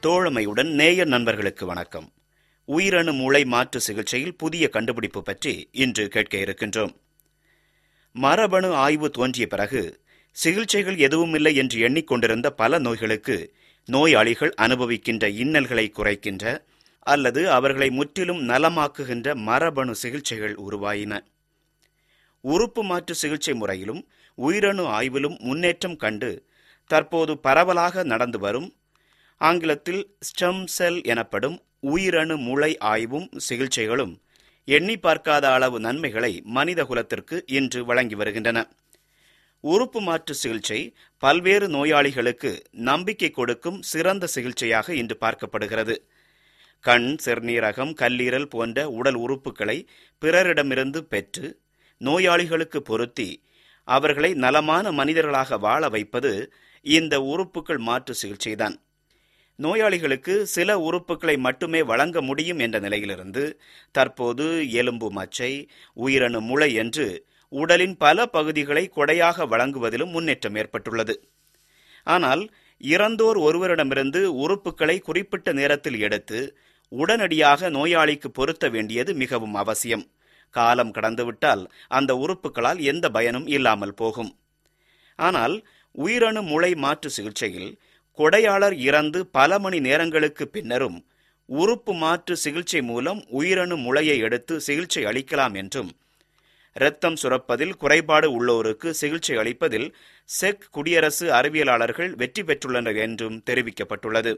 தோழமையுடன் நேயர் நண்பர்களுக்கு வணக்கம் உயிரணு மூளை மாற்று சிகிச்சையில் புதிய கண்டுபிடிப்பு பற்றி இன்று கேட்க இருக்கின்றோம் மரபணு ஆய்வு தோன்றிய பிறகு சிகிச்சைகள் எதுவுமில்லை என்று எண்ணிக்கொண்டிருந்த பல நோய்களுக்கு நோயாளிகள் அனுபவிக்கின்ற இன்னல்களை குறைக்கின்ற அல்லது அவர்களை முற்றிலும் நலமாக்குகின்ற மரபணு சிகிச்சைகள் உருவாயின உறுப்பு மாற்று சிகிச்சை முறையிலும் உயிரணு ஆய்விலும் முன்னேற்றம் கண்டு தற்போது பரவலாக நடந்து வரும் ஆங்கிலத்தில் ஸ்டெம் செல் எனப்படும் உயிரணு முளை ஆய்வும் சிகிச்சைகளும் எண்ணி பார்க்காத அளவு நன்மைகளை மனித குலத்திற்கு இன்று வழங்கி வருகின்றன உறுப்பு மாற்று சிகிச்சை பல்வேறு நோயாளிகளுக்கு நம்பிக்கை கொடுக்கும் சிறந்த சிகிச்சையாக இன்று பார்க்கப்படுகிறது கண் சிறுநீரகம் கல்லீரல் போன்ற உடல் உறுப்புகளை பிறரிடமிருந்து பெற்று நோயாளிகளுக்கு பொருத்தி அவர்களை நலமான மனிதர்களாக வாழ வைப்பது இந்த உறுப்புகள் மாற்று சிகிச்சைதான் நோயாளிகளுக்கு சில உறுப்புகளை மட்டுமே வழங்க முடியும் என்ற நிலையிலிருந்து தற்போது எலும்பு மச்சை உயிரணு முளை என்று உடலின் பல பகுதிகளை கொடையாக வழங்குவதிலும் முன்னேற்றம் ஏற்பட்டுள்ளது ஆனால் இறந்தோர் ஒருவரிடமிருந்து உறுப்புகளை குறிப்பிட்ட நேரத்தில் எடுத்து உடனடியாக நோயாளிக்கு பொருத்த வேண்டியது மிகவும் அவசியம் காலம் கடந்துவிட்டால் அந்த உறுப்புகளால் எந்த பயனும் இல்லாமல் போகும் ஆனால் உயிரணு முளை மாற்று சிகிச்சையில் கொடையாளர் இறந்து பல மணி நேரங்களுக்கு பின்னரும் உறுப்பு மாற்று சிகிச்சை மூலம் உயிரணு முளையை எடுத்து சிகிச்சை அளிக்கலாம் என்றும் இரத்தம் சுரப்பதில் குறைபாடு உள்ளோருக்கு சிகிச்சை அளிப்பதில் செக் குடியரசு அறிவியலாளர்கள் வெற்றி பெற்றுள்ளனர் என்றும் தெரிவிக்கப்பட்டுள்ளது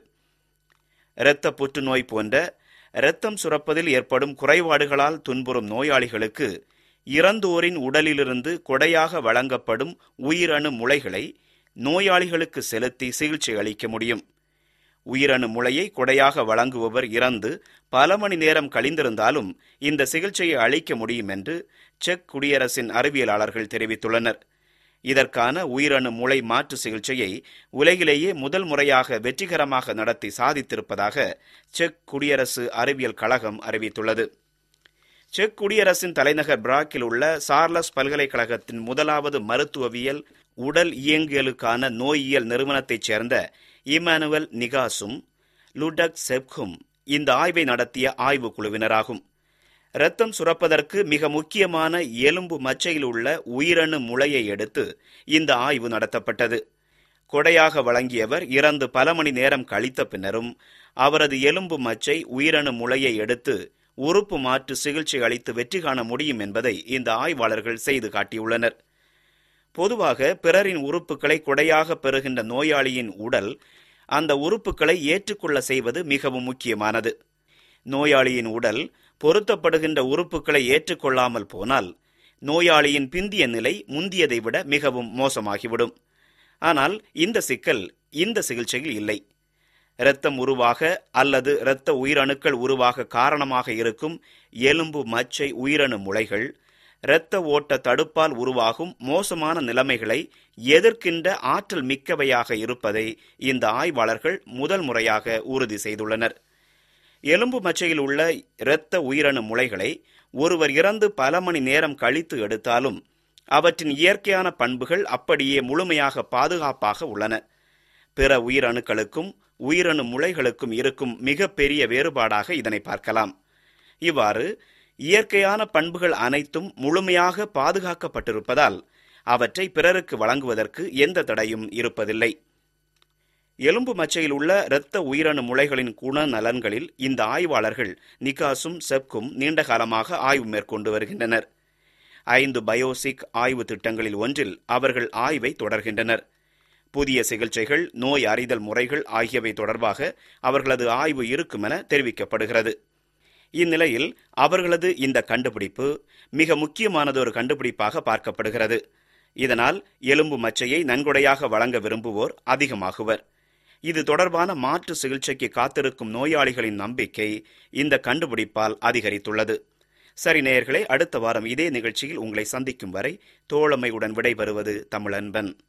இரத்த புற்றுநோய் போன்ற இரத்தம் சுரப்பதில் ஏற்படும் குறைபாடுகளால் துன்புறும் நோயாளிகளுக்கு இறந்தோரின் உடலிலிருந்து கொடையாக வழங்கப்படும் உயிரணு முளைகளை நோயாளிகளுக்கு செலுத்தி சிகிச்சை அளிக்க முடியும் உயிரணு முளையை கொடையாக வழங்குபவர் இறந்து பல மணி நேரம் கழிந்திருந்தாலும் இந்த சிகிச்சையை அளிக்க முடியும் என்று செக் குடியரசின் அறிவியலாளர்கள் தெரிவித்துள்ளனர் இதற்கான உயிரணு முளை மாற்று சிகிச்சையை உலகிலேயே முதல் முறையாக வெற்றிகரமாக நடத்தி சாதித்திருப்பதாக செக் குடியரசு அறிவியல் கழகம் அறிவித்துள்ளது செக் குடியரசின் தலைநகர் பிராக்கில் உள்ள சார்லஸ் பல்கலைக்கழகத்தின் முதலாவது மருத்துவவியல் உடல் இயங்கியலுக்கான நோயியல் நிறுவனத்தைச் சேர்ந்த இமானுவல் நிகாசும் லுடக் செப்கும் இந்த ஆய்வை நடத்திய ஆய்வுக் குழுவினராகும் இரத்தம் சுரப்பதற்கு மிக முக்கியமான எலும்பு மச்சையில் உள்ள உயிரணு முளையை எடுத்து இந்த ஆய்வு நடத்தப்பட்டது கொடையாக வழங்கியவர் இறந்து பல மணி நேரம் கழித்த பின்னரும் அவரது எலும்பு மச்சை உயிரணு முளையை எடுத்து உறுப்பு மாற்று சிகிச்சை அளித்து வெற்றி காண முடியும் என்பதை இந்த ஆய்வாளர்கள் செய்து காட்டியுள்ளனர் பொதுவாக பிறரின் உறுப்புகளை கொடையாக பெறுகின்ற நோயாளியின் உடல் அந்த உறுப்புகளை ஏற்றுக்கொள்ள செய்வது மிகவும் முக்கியமானது நோயாளியின் உடல் பொருத்தப்படுகின்ற உறுப்புகளை ஏற்றுக்கொள்ளாமல் போனால் நோயாளியின் பிந்திய நிலை முந்தியதை விட மிகவும் மோசமாகிவிடும் ஆனால் இந்த சிக்கல் இந்த சிகிச்சையில் இல்லை இரத்தம் உருவாக அல்லது இரத்த உயிரணுக்கள் உருவாக காரணமாக இருக்கும் எலும்பு மச்சை உயிரணு முளைகள் இரத்த ஓட்ட தடுப்பால் உருவாகும் மோசமான நிலைமைகளை எதிர்க்கின்ற ஆற்றல் மிக்கவையாக இருப்பதை இந்த ஆய்வாளர்கள் முதல் முறையாக உறுதி செய்துள்ளனர் எலும்பு மச்சையில் உள்ள இரத்த உயிரணு முளைகளை ஒருவர் இறந்து பல மணி நேரம் கழித்து எடுத்தாலும் அவற்றின் இயற்கையான பண்புகள் அப்படியே முழுமையாக பாதுகாப்பாக உள்ளன பிற உயிரணுக்களுக்கும் உயிரணு முளைகளுக்கும் இருக்கும் மிக பெரிய வேறுபாடாக இதனை பார்க்கலாம் இவ்வாறு இயற்கையான பண்புகள் அனைத்தும் முழுமையாக பாதுகாக்கப்பட்டிருப்பதால் அவற்றை பிறருக்கு வழங்குவதற்கு எந்த தடையும் இருப்பதில்லை எலும்பு மச்சையில் உள்ள இரத்த உயிரணு முளைகளின் குணநலன்களில் இந்த ஆய்வாளர்கள் நிகாசும் செப்கும் நீண்ட காலமாக ஆய்வு மேற்கொண்டு வருகின்றனர் ஐந்து பயோசிக் ஆய்வு திட்டங்களில் ஒன்றில் அவர்கள் ஆய்வை தொடர்கின்றனர் புதிய சிகிச்சைகள் நோய் அறிதல் முறைகள் ஆகியவை தொடர்பாக அவர்களது ஆய்வு இருக்கும் என தெரிவிக்கப்படுகிறது இந்நிலையில் அவர்களது இந்த கண்டுபிடிப்பு மிக முக்கியமானதொரு கண்டுபிடிப்பாக பார்க்கப்படுகிறது இதனால் எலும்பு மச்சையை நன்கொடையாக வழங்க விரும்புவோர் அதிகமாகுவர் இது தொடர்பான மாற்று சிகிச்சைக்கு காத்திருக்கும் நோயாளிகளின் நம்பிக்கை இந்த கண்டுபிடிப்பால் அதிகரித்துள்ளது சரி நேயர்களே அடுத்த வாரம் இதே நிகழ்ச்சியில் உங்களை சந்திக்கும் வரை தோழமையுடன் விடைபெறுவது தமிழன்பன்